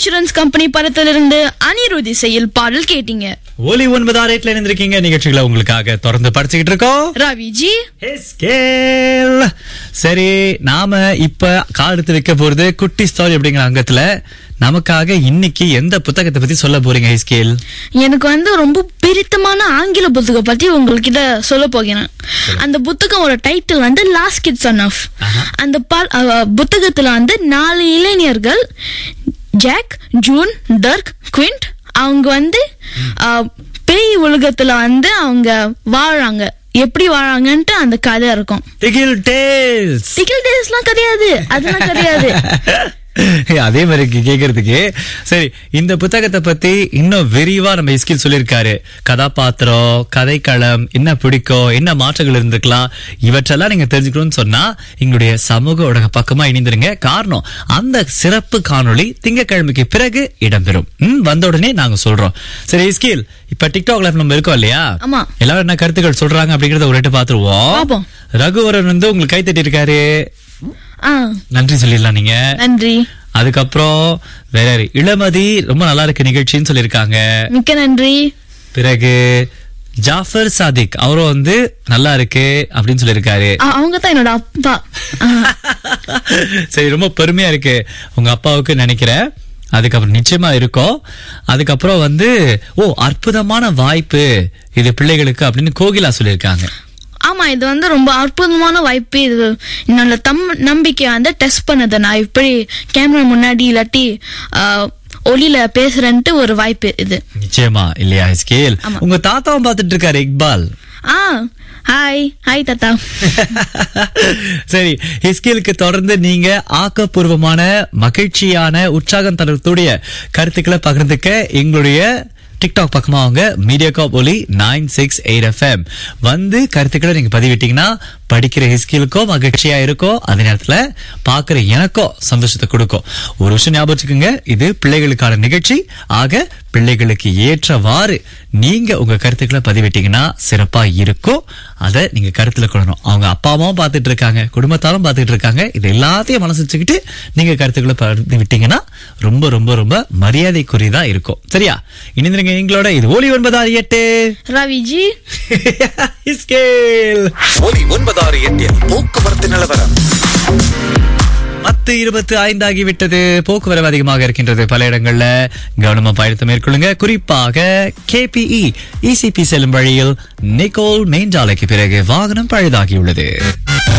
Insurance company படத்திலிருந்து அனிருத் இசையில் பாடல் கேட்டீங்க ஒலி ஒன்பதாம் ரேட்ல இருந்திருக்கீங்க நிகழ்ச்சிகளை உங்களுக்காக தொடர்ந்து படிச்சுக்கிட்டு இருக்கோம் ரவிஜி ஸ்கேல் சரி நாம இப்ப காலத்து வைக்க போறது குட்டி ஸ்டோரி அப்படிங்கிற அங்கத்துல நமக்காக இன்னைக்கு எந்த புத்தகத்தை பத்தி சொல்ல போறீங்க ஸ்கேல் எனக்கு வந்து ரொம்ப பிடித்தமான ஆங்கில புத்தகம் பத்தி உங்ககிட்ட சொல்ல போகிறேன் அந்த புத்தகமோட டைட்டில் வந்து லாஸ்ட் கிட்ஸ் ஆன் ஆஃப் அந்த பா- அஹ், புத்தகத்துல வந்து நாலு இளைஞர்கள் ஜாக் ஜூன் டர்க் குவிண்ட் அவங்க வந்து அஹ், பேய் உலகத்துல வந்து அவங்க வாழ்றாங்க எப்படி வாழ்றாங்கன்ட்டு அந்த கதை இருக்கும் டிகில் டேல்ஸ் டிகில் டேஸ்லாம் கிடையாது அதெல்லாம் கிடையாது அதே மாதிரி கே- கேக்குறதுக்கு சரி இந்த புத்தகத்தை பத்தி இன்னும் விரிவா நம்ம இஸ்கில் சொல்லியிருக்காரு கதாபாத்திரம் கதைக்களம் என்ன பிடிக்கும் என்ன மாற்றங்கள் இருந்திருக்கலாம் இவற்றெல்லாம் நீங்க தெரிஞ்சுக்கணும்னு சொன்னா எங்களுடைய சமூக ஊடக பக்கமா இணைந்திருங்க காரணம் அந்த சிறப்பு காணொளி திங்கட்கிழமைக்கு பிறகு இடம்பெறும் ம், வந்த உடனே நாங்க சொல்றோம் சரி இஸ்கில் இப்ப டிக்டாக்ல நம்ம இருக்கோம் இல்லையா ஆமா. எல்லாரும் என்ன கருத்துக்கள் சொல்றாங்க அப்படிங்கறத ஒரு ரெட்டு பாத்துருவோம் பாப்போம். ரகுவரன் வந்து உங்களுக்கு கை தட்டி இருக்காரு ஆ நன்றி சொல்லிடலாம் நீங்க நன்றி அதுக்கப்புறம் வேற யாரு? இளமதி ரொம்ப நல்லா இருக்கு நிகழ்ச்சின்னு சொல்லியிருக்காங்க மிக்க நன்றி பிறகு ஜாஃபர் சாதிக் அவரும் வந்து நல்லா இருக்கு அப்படின்னு சொல்லியிருக்காரு அ- அவங்க தான் என்னோட அப்பா ஆ. சரி ரொம்ப பெருமையா இருக்கு உங்க அப்பாவுக்கு நினைக்கிறேன் அதுக்கப்புறம் நிச்சயமா இருக்கும் அதுக்கப்புறம் வந்து ஓ அற்புதமான வாய்ப்பு இது பிள்ளைகளுக்கு அப்படின்னு கோகிலா சொல்லியிருக்காங்க ஆமா இது வந்து ரொம்ப அற்புதமான வாய்ப்பு இது என்னோட தம் நம்பிக்கை வந்து டெஸ்ட் பண்ணது நான் இப்படி கேமரா முன்னாடி இல்லாட்டி ஆ, ஒளியில பேசுறேன்ட்டு ஒரு வாய்ப்பு இது நிச்சயமா இல்லையா ஸ்கேல் ஆமா. உங்க தாத்தாவும் பார்த்துட்டு இருக்காரு இக்பால் ஆ ஹாய் ஹாய் தாத்தா சரி ஹிஸ்கிலுக்கு தொடர்ந்து நீங்க ஆக்கப்பூர்வமான மகிழ்ச்சியான உற்சாகம் தரக்கூடிய கருத்துக்களை பகிர்ந்துக்க எங்களுடைய டிக்டாக் பக்கமா அவங்க மீடியா காப் ஒலி நைன் சிக்ஸ் எயிட் எஃப்எம் வந்து கருத்துக்களை நீங்க பதிவிட்டீங்கன்னா படிக்கிற ஹிஸ்கிலுக்கோ மகிழ்ச்சியா இருக்கும் அதே நேரத்துல பாக்குற எனக்கோ சந்தோஷத்தை கொடுக்கும் ஒரு விஷயம் ஞாபகம் வச்சுக்கோங்க இது பிள்ளைகளுக்கான நிகழ்ச்சி ஆக பிள்ளைகளுக்கு ஏற்றவாறு நீங்க உங்க கருத்துக்களை பதிவிட்டீங்கன்னா சிறப்பா இருக்கும் அதை நீங்க கருத்துல கொள்ளணும் அவங்க அப்பா அம்மாவும் பார்த்துட்டு இருக்காங்க குடும்பத்தாரும் பார்த்துட்டு இருக்காங்க இது எல்லாத்தையும் மனசு வச்சுக்கிட்டு நீங்க கருத்துக்களை பதிவிட்டீங்கன்னா ரொம்ப ரொம்ப ரொம்ப மரியாதைக்குரியதா இருக்கும் சரியா இணைந்திருங்க எங்களோட இது ஒலி ஒன்பதாறு எட்டு ரவிஜி ஸ்கேல் ஒலி ஒன்பதாறு எட்டில் போக்குவரத்து நிலவரம் பத்து இருபத்து ஐந்தாகி விட்டது போக்குவரவு அதிகமாக இருக்கின்றது பல இடங்கள்ல கவனமா பயணத்தை மேற்கொள்ளுங்க குறிப்பாக கேபிஇ இசிபி செல்லும் வழியில் நிக்கோல் மெயின் சாலைக்கு பிறகு வாகனம் பழுதாகியுள்ளது